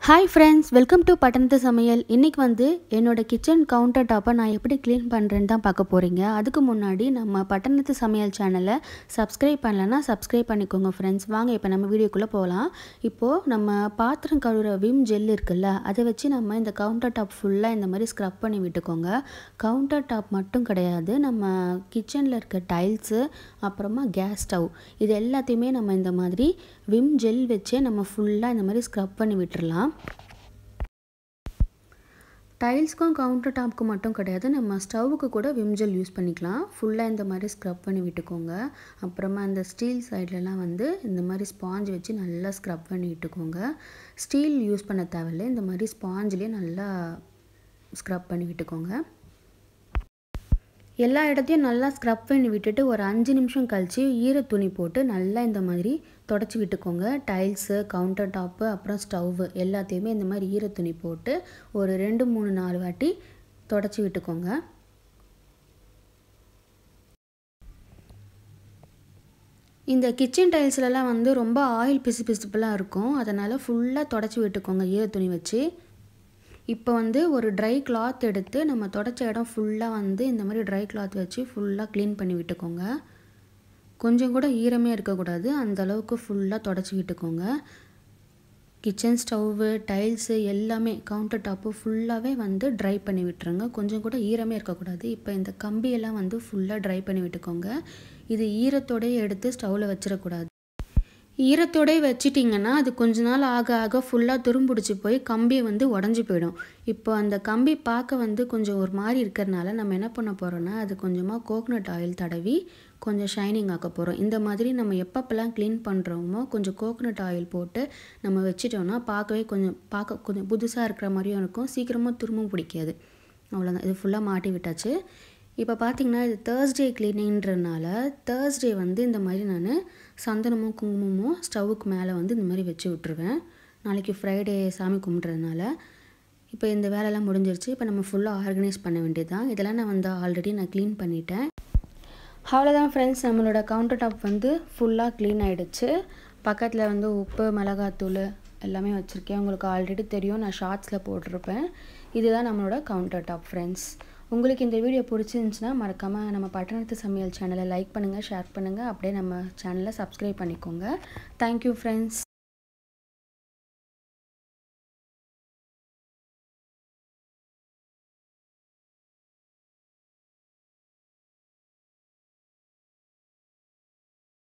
hi friends welcome to பட்டணத்து சமையல் இன்றைக்கி வந்து என்னோடய கிச்சன் கவுண்டர் டாப்பை நான் எப்படி க்ளீன் பண்ணுறேன்னு தான் பார்க்க போகிறீங்க அதுக்கு முன்னாடி நம்ம பட்டணத்து சமையல் சேனலை சப்ஸ்கிரைப் பண்ணலன்னா சப்ஸ்கிரைப் பண்ணிக்கோங்க ஃப்ரெண்ட்ஸ் வாங்க இப்போ நம்ம வீடியோக்குள்ளே போகலாம் இப்போது நம்ம பாத்திரம் கழுவுற விம் ஜெல் இருக்குல்ல அதை வச்சு நம்ம இந்த கவுண்டர் டாப் ஃபுல்லாக இந்த மாதிரி ஸ்க்ரப் பண்ணி விட்டுக்கோங்க கவுண்டர் டாப் மட்டும் கிடையாது நம்ம கிச்சனில் இருக்க டைல்ஸு அப்புறமா கேஸ் ஸ்டவ் இது எல்லாத்தையுமே நம்ம இந்த மாதிரி விம் ஜெல் வச்சே நம்ம ஃபுல்லாக இந்த மாதிரி ஸ்க்ரப் பண்ணி விட்டுறலாம் டைல்ஸ்க்கும் கவுண்டர் டாப்க்கு மட்டும் கிடையாது நம்ம ஸ்டவ்வுக்கு கூட விம் ஜெல் யூஸ் பண்ணிக்கலாம் ஃபுல்லாக இந்த மாதிரி ஸ்க்ரப் பண்ணி விட்டுக்கோங்க அப்புறமா இந்த ஸ்டீல் சைட்லலாம் வந்து இந்த மாதிரி ஸ்பாஞ்ச் வச்சு நல்லா ஸ்க்ரப் பண்ணி விட்டுக்கோங்க ஸ்டீல் யூஸ் பண்ண தேவையில்லை இந்த மாதிரி ஸ்பாஞ்சிலே நல்லா ஸ்க்ரப் பண்ணி விட்டுக்கோங்க எல்லா இடத்தையும் நல்லா ஸ்க்ரப் பண்ணி விட்டுட்டு ஒரு அஞ்சு நிமிஷம் கழித்து ஈர துணி போட்டு நல்லா இந்த மாதிரி தொடச்சி விட்டுக்கோங்க டைல்ஸு கவுண்டர் டாப்பு அப்புறம் ஸ்டவ்வு எல்லாத்தையுமே இந்த மாதிரி ஈர துணி போட்டு ஒரு ரெண்டு மூணு நாலு வாட்டி தொடச்சி விட்டுக்கோங்க இந்த கிச்சன் டைல்ஸ்லலாம் வந்து ரொம்ப ஆயில் பிசு பிசுப்புலாம் இருக்கும் அதனால் ஃபுல்லாக தொடச்சி விட்டுக்கோங்க ஈர துணி வச்சு இப்போ வந்து ஒரு ட்ரை கிளாத் எடுத்து நம்ம தொடச்ச இடம் ஃபுல்லாக வந்து இந்த மாதிரி ட்ரை கிளாத் வச்சு ஃபுல்லாக க்ளீன் பண்ணி விட்டுக்கோங்க கொஞ்சம் கூட ஈரமே இருக்கக்கூடாது அந்த அளவுக்கு ஃபுல்லாக தொடச்சி விட்டுக்கோங்க கிச்சன் ஸ்டவ்வு டைல்ஸு எல்லாமே கவுண்டர் டாப்பு ஃபுல்லாகவே வந்து ட்ரை பண்ணி விட்டுருங்க கொஞ்சம் கூட ஈரமே இருக்கக்கூடாது இப்போ இந்த கம்பியெல்லாம் வந்து ஃபுல்லாக ட்ரை பண்ணி விட்டுக்கோங்க இது ஈரத்தோடயே எடுத்து ஸ்டவ்வில் வச்சிடக்கூடாது ஈரத்தோடே வச்சிட்டிங்கன்னா அது கொஞ்ச நாள் ஆக ஆக ஃபுல்லாக துரும்பிடிச்சி போய் கம்பி வந்து உடஞ்சி போயிடும் இப்போ அந்த கம்பி பார்க்க வந்து கொஞ்சம் ஒரு மாதிரி இருக்கிறனால நம்ம என்ன பண்ண போகிறோன்னா அது கொஞ்சமாக கோகனட் ஆயில் தடவி கொஞ்சம் ஷைனிங் ஆக்க போகிறோம் இந்த மாதிரி நம்ம எப்பப்பெல்லாம் க்ளீன் பண்ணுறோமோ கொஞ்சம் கோகனட் ஆயில் போட்டு நம்ம வச்சிட்டோம்னா பார்க்கவே கொஞ்சம் பார்க்க கொஞ்சம் புதுசாக இருக்கிற மாதிரியும் இருக்கும் சீக்கிரமாக துரும்பும் பிடிக்காது அவ்வளோதான் இது ஃபுல்லாக மாட்டி விட்டாச்சு இப்போ பார்த்திங்கன்னா இது தேர்ஸ்டே க்ளீனிங்கிறனால தேர்ஸ்டே வந்து இந்த மாதிரி நான் சந்தனமும் குங்குமமும் ஸ்டவ்வுக்கு மேலே வந்து இந்த மாதிரி வச்சு விட்ருவேன் நாளைக்கு ஃப்ரைடே சாமி கும்பிட்றதுனால இப்போ இந்த வேலையெல்லாம் முடிஞ்சிருச்சு இப்போ நம்ம ஃபுல்லாக ஆர்கனைஸ் பண்ண வேண்டியது தான் இதெல்லாம் நான் வந்து ஆல்ரெடி நான் க்ளீன் பண்ணிட்டேன் அவ்வளோதான் ஃப்ரெண்ட்ஸ் நம்மளோட கவுண்டர் டாப் வந்து ஃபுல்லாக க்ளீன் ஆகிடுச்சு பக்கத்தில் வந்து உப்பு மிளகாத்தூள் எல்லாமே வச்சுருக்கேன் உங்களுக்கு ஆல்ரெடி தெரியும் நான் ஷார்ட்ஸில் போட்டிருப்பேன் இதுதான் நம்மளோட கவுண்டர் டாப் ஃப்ரெண்ட்ஸ் உங்களுக்கு இந்த வீடியோ பிடிச்சிருந்துச்சுன்னா மறக்காமல் நம்ம பட்டணத்து சமையல் சேனலை லைக் பண்ணுங்கள் ஷேர் பண்ணுங்கள் அப்படியே நம்ம சேனலை சப்ஸ்கிரைப் பண்ணிக்கோங்க தேங்க்யூ ஃப்ரெண்ட்ஸ்